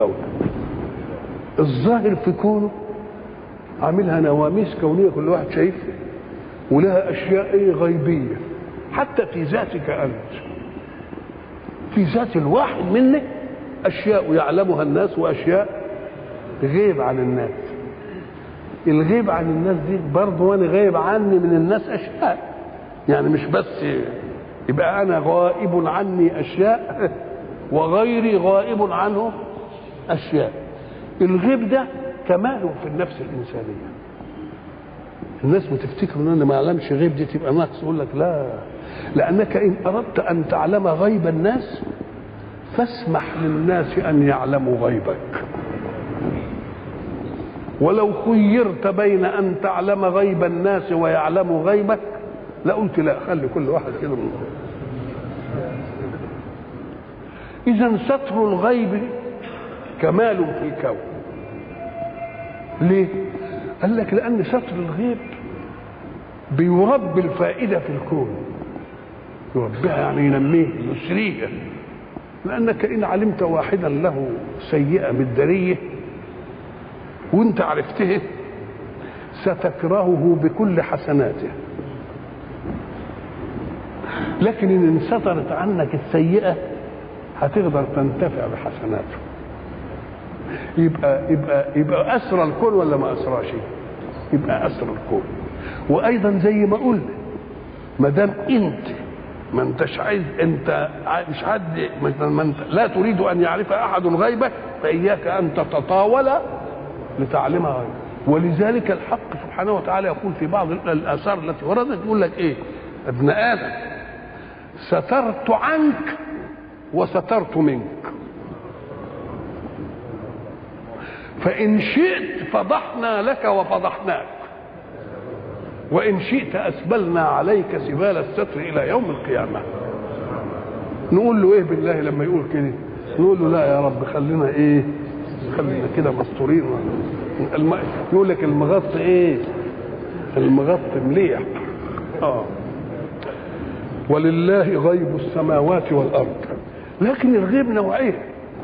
الظاهر في كونه عاملها نواميس كونيه كل واحد شايفها ولها اشياء ايه غيبيه حتى في ذاتك انت في ذات الواحد منك اشياء يعلمها الناس واشياء غيب عن الناس الغيب عن الناس دي برضه وانا غايب عني من الناس اشياء يعني مش بس يبقى انا غائب عني اشياء وغيري غائب عنه اشياء الغيب ده كماله في النفس الانسانيه الناس بتفتكر ان انا ما اعلمش غيب دي تبقى ناقص يقول لك لا لانك ان اردت ان تعلم غيب الناس فاسمح للناس ان يعلموا غيبك ولو خيرت بين ان تعلم غيب الناس ويعلموا غيبك لقلت لا خلي كل واحد كده من اذا ستر الغيب كمال في الكون ليه قال لك لان ستر الغيب بيربي الفائده في الكون يربيها يعني ينميه يسريها لانك ان علمت واحدا له سيئه مداريه وانت عرفته ستكرهه بكل حسناته لكن ان انسترت عنك السيئه هتقدر تنتفع بحسناته يبقى يبقى يبقى اسرى الكون ولا ما اسراش يبقى اسرى الكون وايضا زي ما قلنا ما دام انت ما انتش عايز انت مش حد ما انت لا تريد ان يعرف احد غيبك فاياك ان تتطاول لتعلم غيبك ولذلك الحق سبحانه وتعالى يقول في بعض الاثار التي وردت يقول لك ايه ابن ادم سترت عنك وسترت منك فإن شئت فضحنا لك وفضحناك وإن شئت أسبلنا عليك سبال الستر إلى يوم القيامة نقول له إيه بالله لما يقول كده نقول له لا يا رب خلينا إيه خلينا كده مستورين الم... يقول لك المغط إيه المغط مليح آه ولله غيب السماوات والأرض لكن الغيب نوعين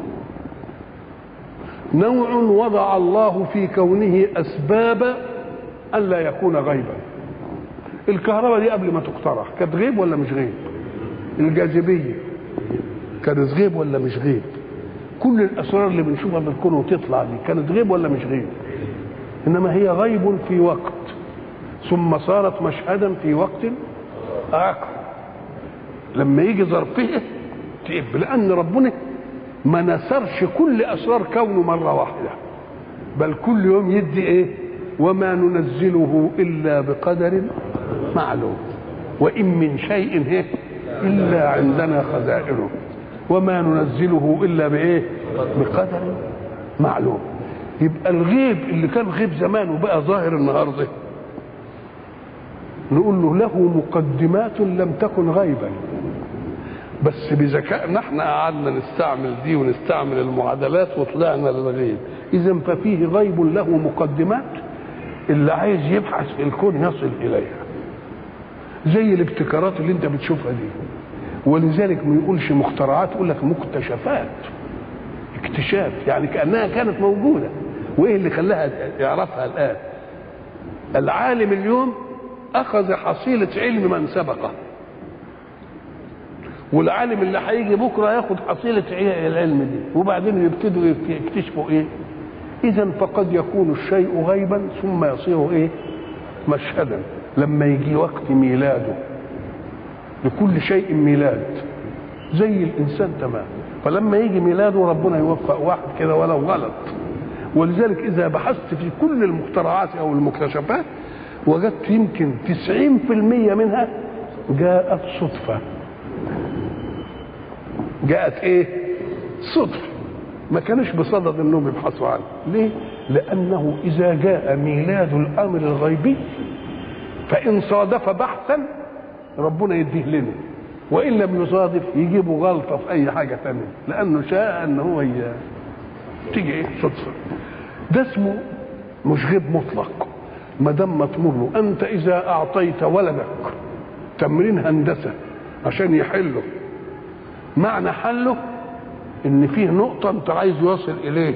نوع وضع الله في كونه اسباب الا يكون غيبا الكهرباء دي قبل ما تخترع كانت غيب ولا مش غيب الجاذبيه كانت غيب ولا مش غيب كل الاسرار اللي بنشوفها في الكون وتطلع دي كانت غيب ولا مش غيب انما هي غيب في وقت ثم صارت مشهدا في وقت اخر لما يجي ظرفها تقب لان ربنا ما نسرش كل اسرار كونه مره واحده بل كل يوم يدي ايه وما ننزله الا بقدر معلوم وان من شيء إيه الا عندنا خزائنه وما ننزله الا بايه بقدر معلوم يبقى الغيب اللي كان غيب زمان وبقى ظاهر النهارده نقول له له مقدمات لم تكن غيبا بس بذكائنا احنا قعدنا نستعمل دي ونستعمل المعادلات وطلعنا للغيب اذا ففيه غيب له مقدمات اللي عايز يبحث في الكون يصل اليها زي الابتكارات اللي انت بتشوفها دي ولذلك ما يقولش مخترعات يقول لك مكتشفات اكتشاف يعني كانها كانت موجوده وايه اللي خلاها يعرفها الان العالم اليوم اخذ حصيله علم من سبقه والعالم اللي هيجي بكره ياخد حصيله العلم دي وبعدين يبتدوا يكتشفوا ايه اذا فقد يكون الشيء غيبا ثم يصير ايه مشهدا لما يجي وقت ميلاده لكل شيء ميلاد زي الانسان تمام فلما يجي ميلاده ربنا يوفق واحد كده ولو غلط ولذلك اذا بحثت في كل المخترعات او المكتشفات وجدت يمكن 90% منها جاءت صدفه جاءت ايه صدفة ما كانش بصدد انهم يبحثوا عنه ليه لانه اذا جاء ميلاد الامر الغيبي فان صادف بحثا ربنا يديه لنا وان لم يصادف يجيبوا غلطه في اي حاجه ثانيه لانه شاء ان هو ي... تيجي ايه صدفه ده اسمه مش غيب مطلق ما دام مطمور له انت اذا اعطيت ولدك تمرين هندسه عشان يحله معنى حله ان فيه نقطه انت عايز يوصل اليه